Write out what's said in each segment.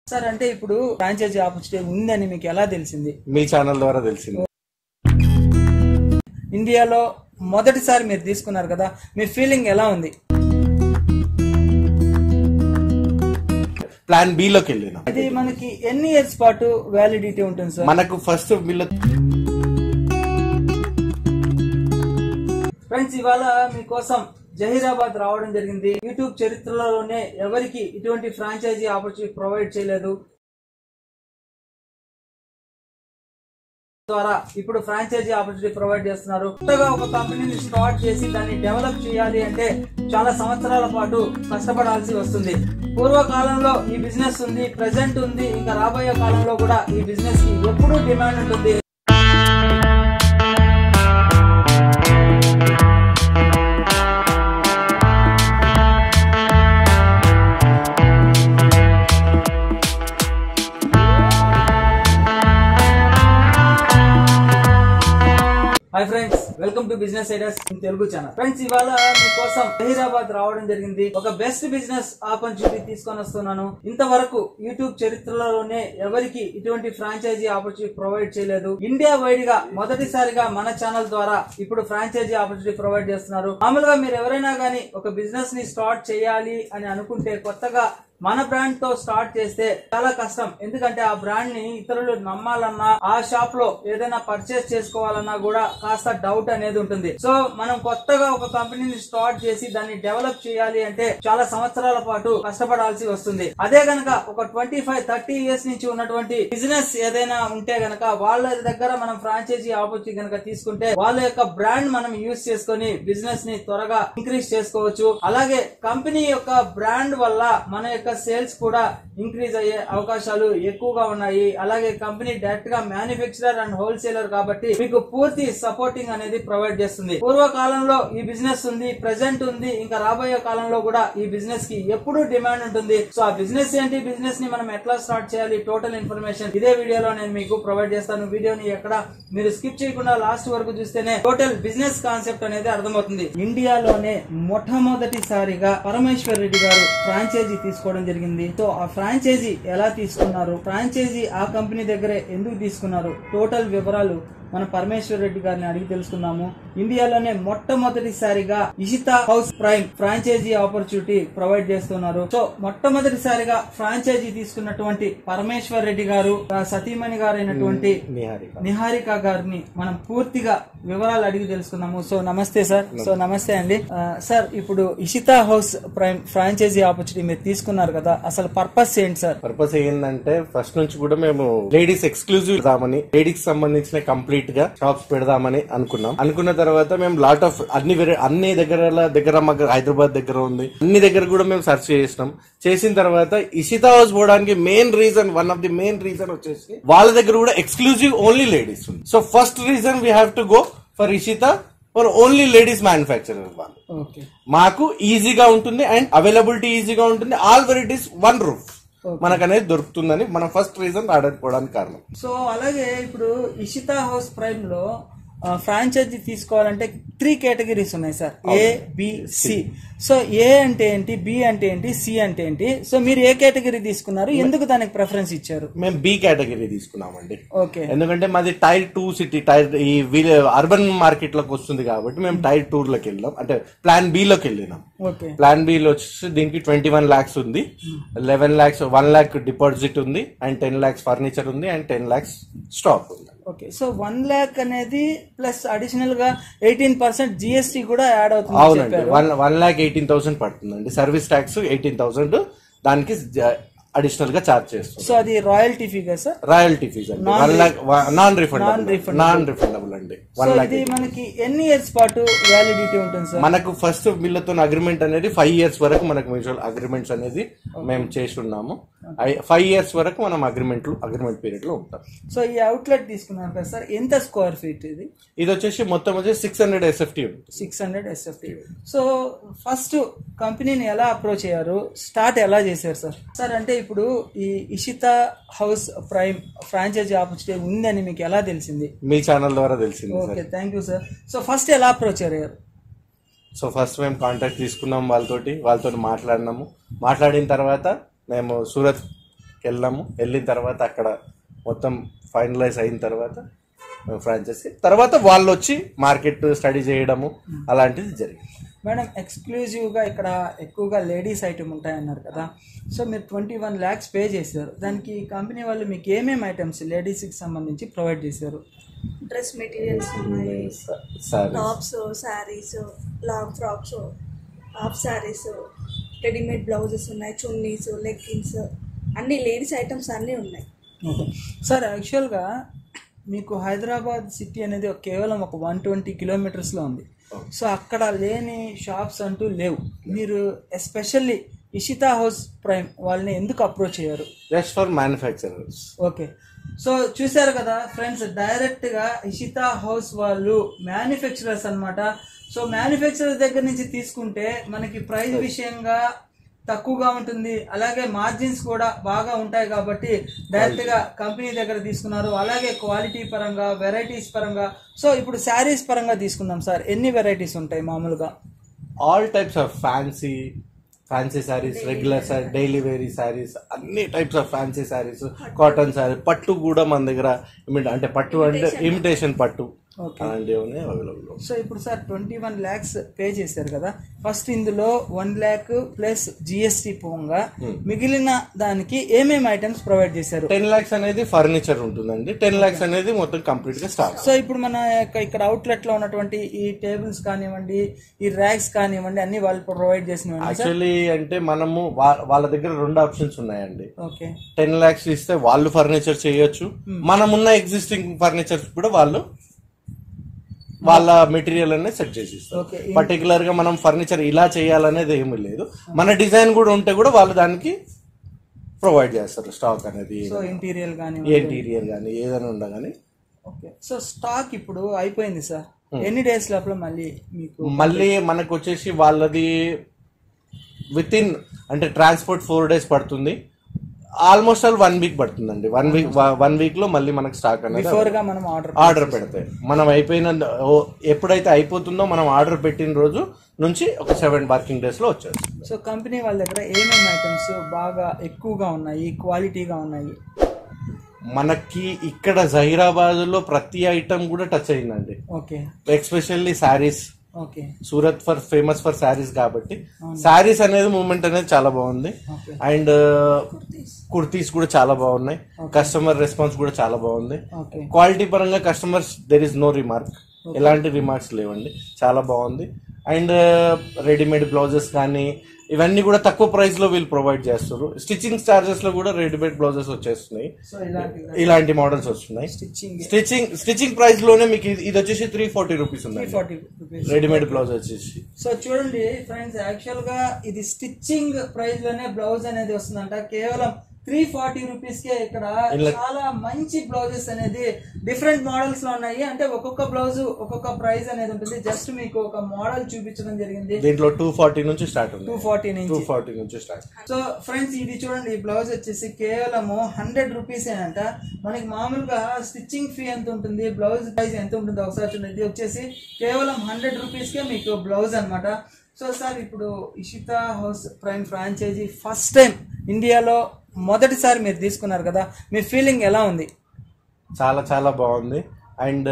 Sir అంటే ఇప్పుడు franchise opportunity ఉందని మీకు ఎలా తెలిసింది మీ ఛానల్ ద్వారా తెలిసింది ఇండియాలో మొదటిసారి మీరు తీసుకున్నారు కదా మీ ఫీలింగ్ ఎలా ఉంది ప్లాన్ బి లోకి వెళ్ళినాం ఇది మనకి ఎన్ని ఇయర్స్ పాటు వ్యాలిడిటీ ఉంటుంది సార్ మనకు ఫస్ట్ వీళ్ళ ఫ్రెండ్స్ ఇవాళ మీకోసం జహీరాబాద్ రావడం జరిగింది యూట్యూబ్ చరిత్రలోనే ఎవరికి ఇటువంటి ఫ్రాంచైజీ ఆపర్చునిటీ ప్రొవైడ్ చేయలేదు ద్వారా ఇప్పుడు ఫ్రాంచైజీ ఆపర్చునిటీ ప్రొవైడ్ చేస్తున్నారు కొత్తగా ఒక కంపెనీని స్టార్ట్ చేసి దాన్ని డెవలప్ చేయాలి అంటే చాలా సంవత్సరాల పాటు కష్టపడాల్సి వస్తుంది పూర్వకాలంలో ఈ బిజినెస్ ఉంది ప్రెసెంట్ ఉంది ఇంకా రాబోయే కాలంలో కూడా ఈ బిజినెస్ కి ఎప్పుడూ డిమాండ్ ఉంటుంది hi friends welcome to business ideas in Telugu channel friends ఇవాళ మీకోసం హైదరాబాద్ రావడం జరిగింది ఒక బెస్ట్ బిజినెస్ ఆపర్చునిటీ తీసుకొని వస్తున్నాను ఇంతవరకు యూట్యూబ్ చరిత్రలోనే ఎవరికి ఇటువంటి ఫ్రాంచైజీ ఆపర్చునిటీ ప్రొవైడ్ చేయలేదు ఇండియా వైడ్ గా మొదటిసారిగా మన ఛానల్ ద్వారా ఇప్పుడు ఫ్రాంచైజీ ఆపర్చునిటీ ప్రొవైడ్ చేస్తున్నారు మామూలుగా మీరు ఎవరైనా గానీ ఒక బిజినెస్ ని స్టార్ట్ చేయాలి అని అనుకుంటే కొత్తగా మన బ్రాండ్ తో స్టార్ట్ చేస్తే చాలా కష్టం ఎందుకంటే ఆ బ్రాండ్ ని ఇతరులు నమ్మాలన్నా ఆ షాప్ లో ఏదైనా పర్చేస్ చేసుకోవాలన్నా కూడా కాస్త డౌట్ అనేది ఉంటుంది సో మనం కొత్తగా ఒక కంపెనీని స్టార్ట్ చేసి దాన్ని డెవలప్ చేయాలి అంటే చాలా సంవత్సరాల పాటు కష్టపడాల్సి వస్తుంది అదే గనక ఒక ట్వంటీ ఫైవ్ థర్టీ ఇయర్స్ నుంచి ఉన్నటువంటి బిజినెస్ ఏదైనా ఉంటే గనక వాళ్ళ దగ్గర మనం ఫ్రాంచైజీ ఆపర్చునిటీ గనక తీసుకుంటే వాళ్ళ యొక్క బ్రాండ్ మనం యూజ్ చేసుకొని బిజినెస్ ని త్వరగా ఇంక్రీజ్ చేసుకోవచ్చు అలాగే కంపెనీ యొక్క బ్రాండ్ వల్ల మన యొక్క సేల్స్ కూడా ఇంక్రీజ్ అయ్యే అవకాశాలు ఎక్కువగా ఉన్నాయి అలాగే కంపెనీ డైరెక్ట్ గా మ్యానుఫ్యాక్చరర్ అండ్ హోల్సేలర్ కాబట్టి మీకు పూర్తి సపోర్టింగ్ అనేది ప్రొవైడ్ చేస్తుంది పూర్వకాలంలో ఈ బిజినెస్ ఉంది ప్రెసెంట్ ఉంది ఇంకా రాబోయే కాలంలో కూడా ఈ బిజినెస్ కి ఎప్పుడూ డిమాండ్ ఉంటుంది సో ఆ బిజినెస్ ఏంటి బిజినెస్ ని మనం ఎట్లా స్టార్ట్ చేయాలి టోటల్ ఇన్ఫర్మేషన్ ఇదే వీడియోలో నేను మీకు ప్రొవైడ్ చేస్తాను వీడియోని ఎక్కడ మీరు స్కిప్ చేయకుండా లాస్ట్ వరకు చూస్తేనే టోటల్ బిజినెస్ కాన్సెప్ట్ అనేది అర్థమవుతుంది ఇండియాలోనే మొట్టమొదటిసారిగా పరమేశ్వర్ రెడ్డి గారు ఫ్రాంచైజీ తీసుకోవడం జరిగింది సో ఆ ఫ్రాంచైజీ ఎలా తీసుకున్నారు ఫ్రాంచైజీ ఆ కంపెనీ దగ్గరే ఎందుకు తీసుకున్నారు టోటల్ వివరాలు మన పరమేశ్వర్ రెడ్డి గారిని అడిగి తెలుసుకుందాము ఇండియాలోనే మొట్టమొదటిసారిగా Ishita house prime franchise opportunity provide చేస్తున్నారు సో మొట్టమొదటిసారిగా ఫ్రాంచైజీ తీసుకున్నటువంటి పరమేశ్వర్ రెడ్డి గారు ఆ సతీమణి గారు అయినటువంటి నిహారిక నిహారిక గారిని మనం పూర్తిగా వివరాలు అడిగి తెలుసుకుందాము సో నమస్తే సార్ సో నమస్తే అండి ఆ, సార్ ఇప్పుడు Ishita house prime franchise opportunity మీరు తీసుకున్నారు కదా అసలు పర్పస్ ఏంటి సార్ పర్పస్ ఏంటంటే ఫస్ట్ నుంచి కూడా మేము లేడీస్ ఎక్స్క్లూజివ్ పెడదామని లేడీస్ సంబంధించిన కంప్లీట్ గా షాప్స్ పెడదామని అనుకున్నాం అనుకున్న తర్వాత మేము లాట్ ఆఫ్ అన్ని వేరే- అన్ని దగ్గర దగ్గర మాకు హైదరాబాద్ దగ్గర ఉంది అన్ని దగ్గర కూడా మేము సెర్చ్ చేసినాం చేసిన తర్వాత ఇషితా హౌస్ పోవడానికి main reason one of the main reason వచ్చేసి వాళ్ళ దగ్గర కూడా ఎక్స్క్లూజివ్ ఓన్లీ లేడీస్ ఉంది so first reason we have to go for Ishita for only ladies manufacturer వాళ్ళు ఓకే మాకు ఈజీగా ఉంటుంది అండ్ అవైలబిలిటీ ఈజీగా ఉంటుంది ఆల్ వెరైటీస్ వన్ రూఫ్ మనకు అనేది దొరుకుతుందని మన ఫస్ట్ రీజన్ ఆడకపోవడానికి కారణం సో అలాగే ఇప్పుడు ఇషితా హౌస్ ప్రైమ్ లో ఫ్రాంచైజీ తీసుకోవాలంటే త్రీ కేటగిరీస్ ఉన్నాయి sir A B C so A అంటే ఏంటి బి అంటే ఏంటి సి అంటే ఏంటి సో మీరు ఏ కేటగిరీ తీసుకున్నారు ఎందుకు దానికి ప్రిఫరెన్స్ ఇచ్చారు మేము బి కేటగిరీ తీసుకున్నామండి ఓకే ఎందుకంటే మాది టైర్ టూ సిటీ టైర్ ఈ అర్బన్ మార్కెట్ లోకి వస్తుంది కాబట్టి మేము టైర్ టూర్ లోకి వెళ్ళాం అంటే ప్లాన్ బి లోకి వెళ్ళినాం ఓకే ప్లాన్ బి లో వచ్చేసి దీనికి ట్వంటీ వన్ లాక్స్ ఉంది eleven lakhs one lakh deposit ఉంది అండ్ టెన్ లాక్స్ ఫర్నిచర్ ఉంది అండ్ టెన్ లాక్స్ స్టాక్ ఉంది ఓకే సో వన్ ల్యాక్ అనేది ప్లస్ అడిషనల్ గా ఎయిటీన్ పర్సెంట్ జిఎస్టీ కూడా యాడ్ అవుతుంది అవునండి one one lakh eighteen thousand పడుతుందండి సర్వీస్ ట్యాక్స్ ఎయిటీన్ థౌసండ్ దానికి అడిషనల్ గా చార్జ్ చేస్తుంది సో అది రాయల్టీ ఫీ కదా సార్ రాయల్టీ ఫీజ్ అండి one lakh non refundable Non-refundable. Non refundable అండి సో వన్ లాక్ ఇది మనకి ఎన్ని ఇయర్స్ పాటు వ్యాలిడిటీ ఉంటుంది సార్ మనకు ఫస్ట్ వీళ్ళతో అగ్రిమెంట్ అనేది ఫైవ్ ఇయర్స్ వరకు మనకు మ్యూచువల్ అగ్రిమెంట్స్ అనేది మేము చేసి ఉన్నాము ఫైవ్ ఇయర్స్ వరకు మనం అగ్రిమెంట్ అగ్రిమెంట్ పీరియడ్ లో ఉంటాం సో ఈ అవుట్లెట్ తీసుకున్నారు కదా సార్ ఎంత స్క్వేర్ ఫీట్ ఇది ఇది వచ్చేసి మొత్తం వచ్చేసి సిక్స్ హండ్రెడ్ ఎస్ఎఫ్టీ ఉంటుంది six hundred SFT so first కంపెనీని ఎలా అప్రోచ్ అయ్యారు స్టార్ట్ ఎలా చేశారు సార్ సార్ అంటే ఇప్పుడు ఈ Ishita house prime franchise opportunity ఉందని మీకు ఎలా తెలిసింది మీ ఛానల్ ద్వారా తెలిసింది okay sir thank you sir so first ఎలా అప్రోచ్ అయ్యారు సో ఫస్ట్ మేము కాంటాక్ట్ తీసుకున్నాం వాళ్ళతోటి వాళ్ళతో మాట్లాడినాము మాట్లాడిన తర్వాత మేము సూరత్ వెళ్ళాము వెళ్ళిన తర్వాత అక్కడ మొత్తం ఫైనలైజ్ అయిన తర్వాత ఫ్రాంచైజీ తర్వాత వాళ్ళు వచ్చి మార్కెట్ స్టడీ చేయడము అలాంటిది జరిగింది మేడం ఎక్స్క్లూజివ్గా ఇక్కడ ఎక్కువగా లేడీస్ ఐటమ్ ఉంటాయన్నారు కదా సో మీరు ట్వంటీ వన్ ల్యాక్స్ పే చేశారు దానికి కంపెనీ వాళ్ళు మీకు ఏమేమి ఐటమ్స్ లేడీస్కి సంబంధించి ప్రొవైడ్ చేశారు డ్రెస్ మెటీరియల్స్ ఉన్నాయి సరే tops saris long frocks half saris readymade blouses ఉన్నాయి చున్నీస్ లెగ్గిన్స్ అన్ని లేడీస్ ఐటమ్స్ అన్నీ ఉన్నాయి ఓకే సార్ యాక్చువల్గా మీకు హైదరాబాద్ సిటీ అనేది ఒక కేవలం ఒక వన్ ట్వంటీ కిలోమీటర్స్లో ఉంది సో అక్కడ లేని షాప్స్ అంటూ లేవు మీరు ఎస్పెషల్లీ ఇషితా హౌస్ ప్రైమ్ వాళ్ళని ఎందుకు అప్రోచ్ అయ్యారు just for manufacturers okay so చూశారు కదా ఫ్రెండ్స్ డైరెక్ట్ గా ఇషితా హౌస్ వాళ్ళు మ్యానుఫ్యాక్చరర్స్ అన్నమాట సో మ్యానుఫ్యాక్చరర్స్ దగ్గర నుంచి తీసుకుంటే మనకి ప్రైస్ విషయంగా తక్కువగా ఉంటుంది అలాగే మార్జిన్స్ కూడా బాగా ఉంటాయి కాబట్టి డైరెక్ట్ గా కంపెనీ దగ్గర తీసుకున్నారు అలాగే క్వాలిటీ పరంగా వెరైటీస్ పరంగా సో ఇప్పుడు శారీస్ పరంగా తీసుకుందాం సార్ ఎన్ని వెరైటీస్ ఉంటాయి మామూలుగా all types of fancy fancy saris regular sari daily wear saris అన్ని types of fancy saris cotton sari పట్టు కూడా మన దగ్గర ఇమి- అంటే పట్టు అంటే ఇమిటేషన్ పట్టు ఓకే అలాంటివి అవైలబుల్ సో ఇప్పుడు sir twenty one lakhs pay చేశారు కదా ఫస్ట్ ఇందులో వన్ ల్యాక్ ప్లస్ జిఎస్టి పోగా మిగిలిన దానికి ఏమేమి ఐటమ్స్ ప్రొవైడ్ చేశారు టెన్ లాక్స్ అనేది ఫర్నిచర్ ఉంటుందండి టెన్ లాక్స్ అనేది మొత్తం కంప్లీట్ గా స్టాక్ సో ఇప్పుడు మన యొక్క ఇక్కడ అవుట్లెట్ లో ఉన్నటువంటి ఈ టేబుల్స్ కానివ్వండి ఈ ర్యాక్స్ కానివ్వండి అన్ని వాళ్ళు ప్రొవైడ్ చేసినవండి సార్ యాక్చువల్లీ అంటే మనము వా- వాళ్ళ దగ్గర రెండు ఆప్షన్స్ ఉన్నాయండి ఓకే టెన్ లాక్స్ ఇస్తే వాళ్ళు ఫర్నిచర్ చేయొచ్చు మనమున్న ఎగ్జిస్టింగ్ ఫర్నిచర్ కూడా వాళ్ళు వాళ్ళ మెటీరియల్ అనేది సెట్ చేసి ఇస్తారు ఓకే పర్టికులర్ గా మనం ఫర్నిచర్ ఇలా చేయాలనేది ఏమీ లేదు మన డిజైన్ కూడా ఉంటే కూడా వాళ్ళు దానికి ప్రొవైడ్ చేస్తారు స్టాక్ అనేది సో ఇంటీరియర్ కానివ్వండి ఇంటీరియర్ కానీ ఏదైనా ఉండగాని ఓకే సో స్టాక్ ఇప్పుడు అయిపోయింది సార్ ఎన్ని డేస్ లోపల మళ్ళీ మీకు మళ్ళీ మనకు వచ్చేసి వాళ్ళది విత్ ఇన్ అంటే ట్రాన్స్పోర్ట్ ఫోర్ డేస్ పడుతుంది ఆల్మోస్ట్ ఆల్ వన్ వీక్ పడుతుందండి వన్ వీక్ వన్ వీక్ లో మళ్ళీ మనకు స్టాక్ అనేది బిఫోర్ గా మనం ఆర్డర్ ఆర్డర్ పెడతాయి మనం అయిపోయిన ఓ- ఎప్పుడైతే అయిపోతుందో మనం ఆర్డర్ పెట్టిన రోజు నుంచి ఒక సెవెన్ వర్కింగ్ డేస్ లో వచ్చేది సో కంపెనీ వాళ్ళ దగ్గర ఏమేమి ఐటమ్స్ బాగా ఎక్కువగా ఉన్నాయి క్వాలిటీగా ఉన్నాయి మనకి ఇక్కడ జహీరాబాద్ లో ప్రతి ఐటమ్ కూడా టచ్ అయిందండి okay especially saris okay Surat for famous for saris కాబట్టి శారీస్ అనేది మూమెంట్ అనేది చాలా బాగుంది ఓకే అండ్ కుర్తీస్ కూడా చాలా బాగున్నాయి కస్టమర్ రెస్పాన్స్ కూడా చాలా బాగుంది ఓకే క్వాలిటీ పరంగా customers there is no remark ఎలాంటి రిమార్క్స్ లేవండి చాలా బాగుంది అండ్ రెడీమేడ్ బ్లౌజెస్ కానీ ఇవన్నీ కూడా తక్కువ ప్రైస్ లో వీళ్ళు ప్రొవైడ్ చేస్తారు స్టిచ్చింగ్ చార్జెస్ లో కూడా రెడీమేడ్ బ్లౌజెస్ వచ్చేస్తున్నాయి సో ఇలాంటి ఇలాంటి మోడల్స్ వస్తున్నాయి స్టిచ్చింగ్ స్టిచ్చింగ్ స్టిచ్చింగ్ ప్రైస్ లోనే మీకు ఇది ఇది వచ్చేసి త్రీ ఫార్టీ రూపీస్ త్రీ ఉంది ఫార్టీ రూపీస్ రెడీమేడ్ బ్లౌజ్ వచ్చేసి సో చూడండి ఫ్రెండ్స్ యాక్చువల్ గా ఇది స్టిచ్చింగ్ ప్రైస్ లోనే బ్లౌజ్ అనేది వస్తుందంట కేవలం త్రీ ఫార్టీ రూపీస్ కే ఇక్కడ ఇలా- చాలా మంచి బ్లౌజెస్ అనేది డిఫరెంట్ మోడల్స్ లో ఉన్నాయి అంటే ఒక్కొక్క బ్లౌజ్ ఒక్కొక్క ప్రైస్ అనేది ఉంటుంది జస్ట్ మీకు ఒక మోడల్ చూపించడం జరిగింది దీంట్లో టూ ఫార్టీ నుంచి స్టార్ట్ ఉంది టూ ఫార్టీ టూ నుంచి ఫార్టీ నుంచి స్టార్ట్ సో ఫ్రెండ్స్ ఇది చూడండి ఈ బ్లౌజ్ వచ్చేసి కేవలము హండ్రెడ్ రూపీస్ అంట మనకి మామూలుగా స్టిచ్చింగ్ ఫీ ఎంత ఉంటుంది బ్లౌజ్ ప్రైస్ ఎంత ఉంటుంది ఒకసారి చూడండి ఇది వచ్చేసి కేవలం హండ్రెడ్ రూపీస్ కే మీకు బ్లౌజ్ అన్నమాట సో సార్ ఇప్పుడు Ishita house prime franchise first time ఇండియాలో మొదటిసారి మీరు తీసుకున్నారు కదా మీ ఫీలింగ్ ఎలా ఉంది చాలా చాలా బాగుంది అండ్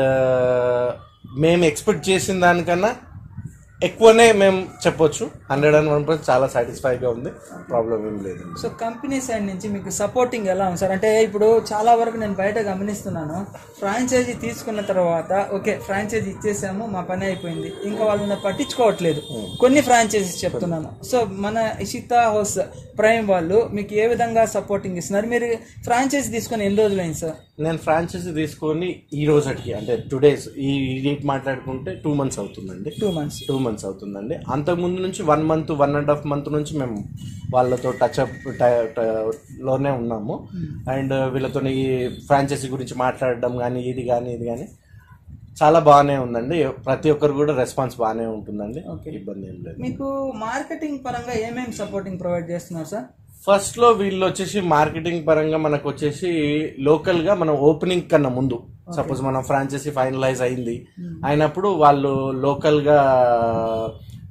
మేము ఎక్స్పెక్ట్ చేసిన దానికన్నా ఎక్కువనే మేము చెప్పొచ్చు హండ్రెడ్ అండ్ వన్ పర్సెంట్ చాలా సాటిస్ఫైగా ఉంది ప్రాబ్లం ఏం లేదు సో కంపెనీ సైడ్ నుంచి మీకు సపోర్టింగ్ ఎలా ఉంది సార్ అంటే ఇప్పుడు చాలా వరకు నేను బయట గమనిస్తున్నాను ఫ్రాంచైజీ తీసుకున్న తర్వాత ఓకే ఫ్రాంచైజీ ఇచ్చేసాము మా పని అయిపోయింది ఇంకా వాళ్ళని పట్టించుకోవట్లేదు కొన్ని ఫ్రాంచైజీస్ చెప్తున్నాను సో మన ఇషితా హౌస్ ప్రైమ్ వాళ్ళు మీకు ఏ విధంగా సపోర్టింగ్ ఇస్తున్నారు మీరు ఫ్రాంచైజీ తీసుకొని ఎన్ని రోజులైంది సార్ నేను ఫ్రాంచైజీ తీసుకొని ఈ రోజుకి అంటే టూ డేస్ ఈ డేట్ మాట్లాడుకుంటే టూ మంత్స్ అవుతుందండి టూ మంత్స్ టూ మంత్స్ అవుతుందండి అంతకు ముందు నుంచి one month one and half month నుంచి మేము వాళ్ళతో టచ్ అప్ లోనే ఉన్నాము అండ్ వీళ్ళతో ఈ ఫ్రాంచైజీ గురించి మాట్లాడడం కానీ ఇది కానీ ఇది కానీ చాలా బాగానే ఉందండి ప్రతి ఒక్కరు కూడా రెస్పాన్స్ బాగానే ఉంటుందండి Okay. ఇబ్బంది ఏం లేదు మీకు మార్కెటింగ్ పరంగా ఏమేమి సపోర్టింగ్ ప్రొవైడ్ చేస్తున్నారు సార్ ఫస్ట్ లో వీళ్ళు వచ్చేసి మార్కెటింగ్ పరంగా మనకు వచ్చేసి లోకల్ గా మనం ఓపెనింగ్ కన్నా ముందు సపోజ్ మనం ఫ్రాంచైజీ ఫైనలైజ్ అయింది అయినప్పుడు వాళ్ళు లోకల్ గా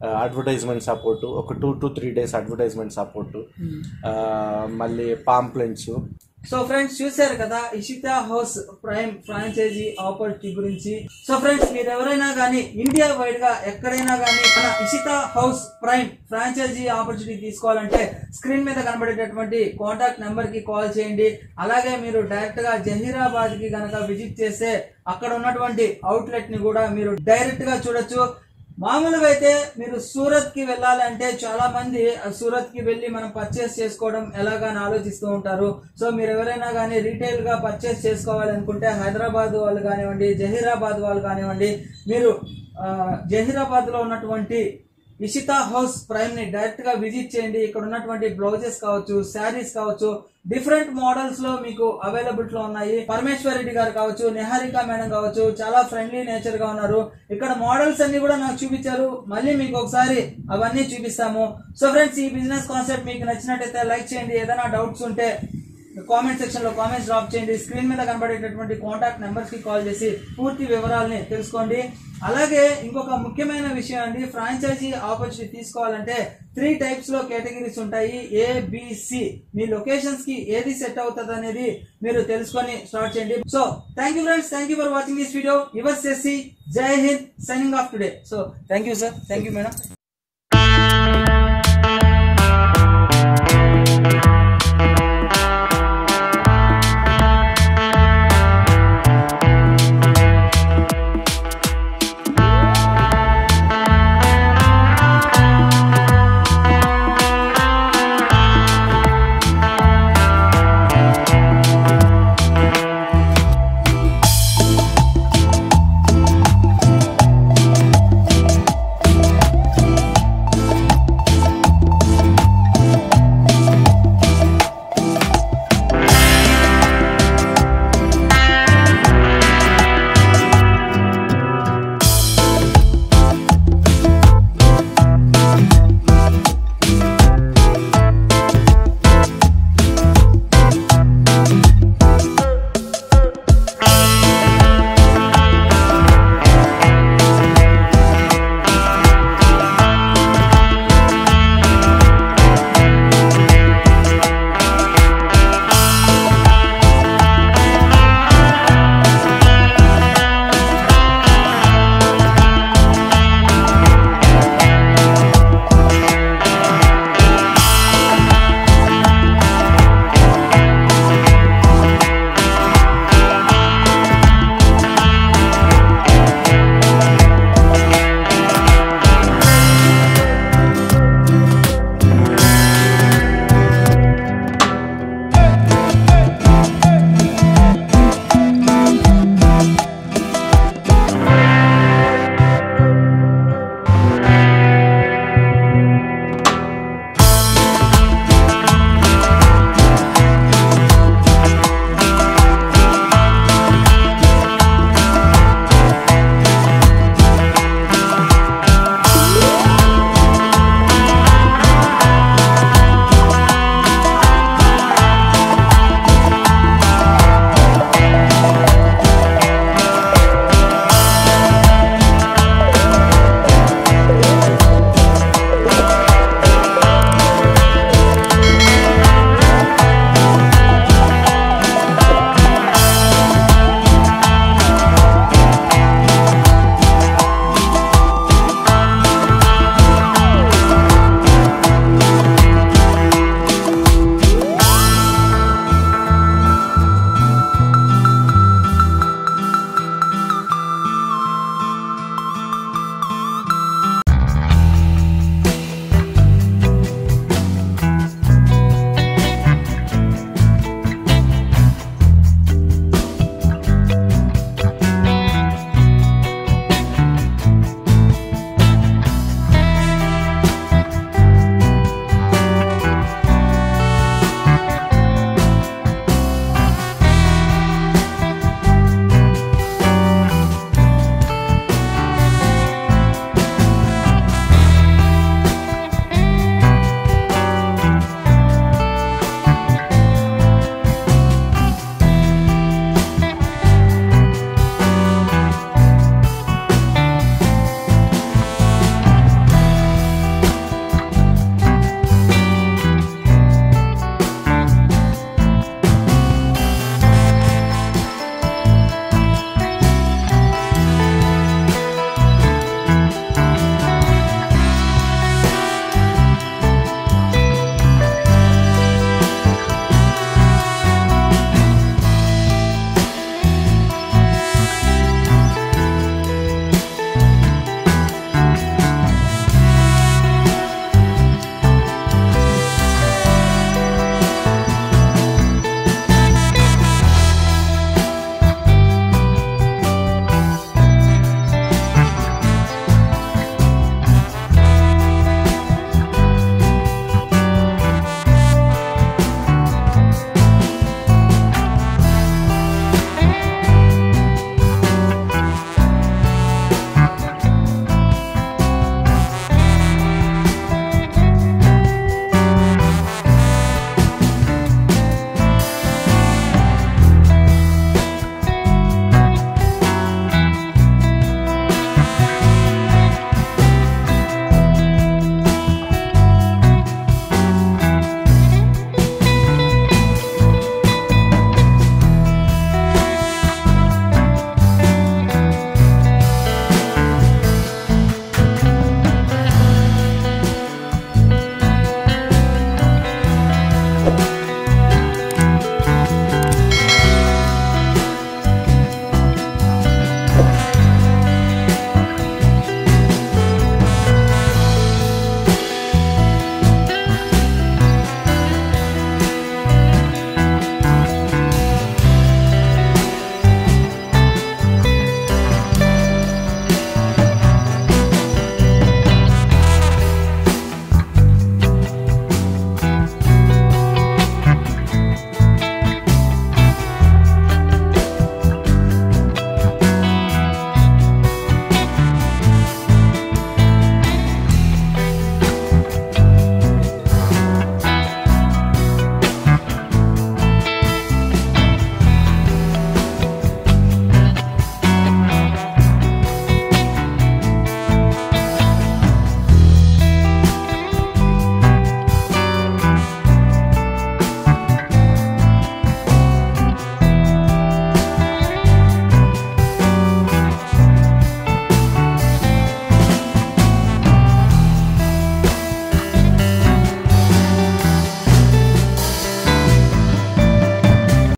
అడ్వర్టైజ్మెంట్ సపోర్ట్ ఒక two to three days advertisement support మళ్ళీ పాంప్లెంట్స్ సో ఫ్రెండ్స్ చూశారు కదా Ishita house prime franchise opportunity గురించి సో ఫ్రెండ్స్ మీరు ఎవరైనా కానీ ఇండియా వైడ్ గా ఎక్కడైనా కానీ మన Ishita house prime franchise opportunity తీసుకోవాలంటే స్క్రీన్ మీద కనబడేటటువంటి కాంటాక్ట్ నెంబర్ కి కాల్ చేయండి అలాగే మీరు డైరెక్ట్ గా జహీరాబాద్ కి గనక విజిట్ చేస్తే అక్కడ ఉన్నటువంటి అవుట్లెట్ ని కూడా మీరు డైరెక్ట్ గా చూడొచ్చు మామూలుగా అయితే మీరు సూరత్ కి వెళ్ళాలంటే చాలా మంది ఆ సూరత్ కి వెళ్ళి మనం పర్చేస్ చేసుకోవడం ఎలాగా అని ఆలోచిస్తూ ఉంటారు సో మీరు ఎవరైనా కానీ రీటైల్ గా పర్చేస్ చేసుకోవాలనుకుంటే హైదరాబాద్ వాళ్ళు కానివ్వండి జహీరాబాద్ వాళ్ళు కానివ్వండి మీరు ఆ, జహీరాబాద్ లో ఉన్నటువంటి ఇషితా హౌస్ ప్రైమ్ ని డైరెక్ట్ గా విజిట్ చేయండి ఇక్కడ ఉన్నటువంటి బ్లౌజెస్ కావచ్చు శారీస్ కావచ్చు డిఫరెంట్ మోడల్స్ లో మీకు అవైలబిలిటీ లో ఉన్నాయి పరమేశ్వర్ రెడ్డి గారు కావచ్చు నిహారిక మేడం కావచ్చు చాలా ఫ్రెండ్లీ నేచర్ గా ఉన్నారు ఇక్కడ మోడల్స్ అన్ని కూడా నాకు చూపించారు మళ్ళీ మీకు ఒకసారి అవన్నీ చూపిస్తాము సో ఫ్రెండ్స్ ఈ బిజినెస్ కాన్సెప్ట్ మీకు నచ్చినట్టయితే లైక్ చేయండి ఏదైనా డౌట్స్ ఉంటే కామెంట్ సెక్షన్ లో కామెంట్స్ డ్రాప్ చేయండి స్క్రీన్ మీద కనబడేటటువంటి కాంటాక్ట్ నెంబర్స్ కి కాల్ చేసి పూర్తి వివరాలని తెలుసుకోండి అలాగే ఇంకొక ముఖ్యమైన విషయం అండి ఫ్రాంచైజీ ఆపర్చునిటీ తీసుకోవాలంటే త్రీ టైప్స్ లో కేటగిరీస్ ఉంటాయి ఏ సి మీ లొకేషన్స్ కి ఏది సెట్ అవుతుంది అనేది మీరు తెలుసుకొని స్టార్ట్ చేయండి so thank you friends thank you for watching this video your సెసి Jai Hind signing off today so thank you sir thank you madam